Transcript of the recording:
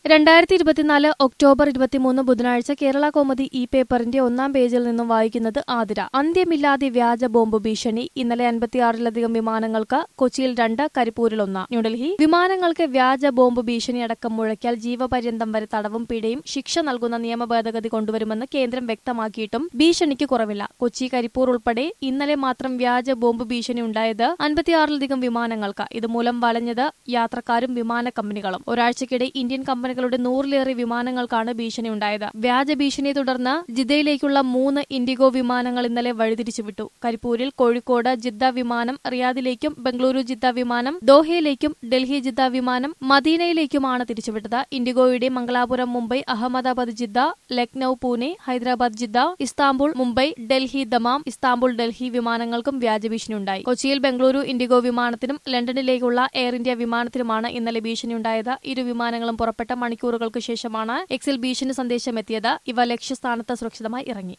രണ്ടായിരത്തി ഇരുപത്തിനാല് ഒക്ടോബർ ഇരുപത്തിമൂന്ന് ബുധനാഴ്ച കേരള കോമതി ഈ പേപ്പറിന്റെ ഒന്നാം പേജിൽ നിന്നും വായിക്കുന്നത് ആതിര അന്ത്യമില്ലാതെ വ്യാജ ബോംബ് ഭീഷണി ഇന്നലെ അൻപത്തിയാറിലധികം വിമാനങ്ങൾക്ക് കൊച്ചിയിൽ രണ്ട് കരിപ്പൂരിൽ ഒന്ന് ന്യൂഡൽഹി വിമാനങ്ങൾക്ക് വ്യാജ ബോംബ് ഭീഷണി അടക്കം മുഴക്കിയാൽ ജീവപര്യന്തം വരെ തടവും പിഴയും ശിക്ഷ നൽകുന്ന നിയമ ഭേദഗതി കൊണ്ടുവരുമെന്ന് കേന്ദ്രം വ്യക്തമാക്കിയിട്ടും ഭീഷണിക്ക് കുറവില്ല കൊച്ചി കരിപ്പൂർ ഉൾപ്പെടെ ഇന്നലെ മാത്രം വ്യാജ ബോംബ് ഭീഷണി ഉണ്ടായത് അൻപത്തിയാറിലധികം വിമാനങ്ങൾക്ക് ഇതുമൂലം വലഞ്ഞത് യാത്രക്കാരും വിമാന കമ്പനികളും ഒരാഴ്ചക്കിടെ ഇന്ത്യൻ കമ്പനികളുടെ നൂറിലേറെ വിമാനങ്ങൾക്കാണ് ഭീഷണി ഉണ്ടായത് വ്യാജ ഭീഷണിയെ തുടർന്ന് ജിദ്ദയിലേക്കുള്ള മൂന്ന് ഇൻഡിഗോ വിമാനങ്ങൾ ഇന്നലെ വഴിതിരിച്ചുവിട്ടു കരിപ്പൂരിൽ കോഴിക്കോട് ജിദ്ദ വിമാനം റിയാദിലേക്കും ബംഗളൂരു ജിദ്ദ വിമാനം ദോഹയിലേക്കും ഡൽഹി ജിദ്ദ വിമാനം മദീനയിലേക്കുമാണ് തിരിച്ചുവിട്ടത് ഇൻഡിഗോയുടെ Mangalapuram Mumbai Ahmedabad Jeddah Lucknow Pune Hyderabad Jeddah Istanbul Mumbai Delhi Dammam Istanbul Delhi വിമാനങ്ങൾക്കും വ്യാജ ഭീഷണി ഉണ്ടായി കൊച്ചിയിൽ ബംഗളൂരു ഇൻഡിഗോ വിമാനത്തിനും ലണ്ടനിലേക്കുള്ള എയർ ഇന്ത്യ വിമാനത്തിനുമാണ് ഇന്നലെ ഭീഷണിയുണ്ടായത് ഇരു വിമാനങ്ങളും പുറപ്പെട്ട മണിക്കൂറുകൾക്ക് ശേഷമാണ് എക്സിൽ ഭീഷണി സന്ദേശം എത്തിയത് ഇവ ലക്ഷ്യസ്ഥാനത്ത് സുരക്ഷിതമായി ഇറങ്ങി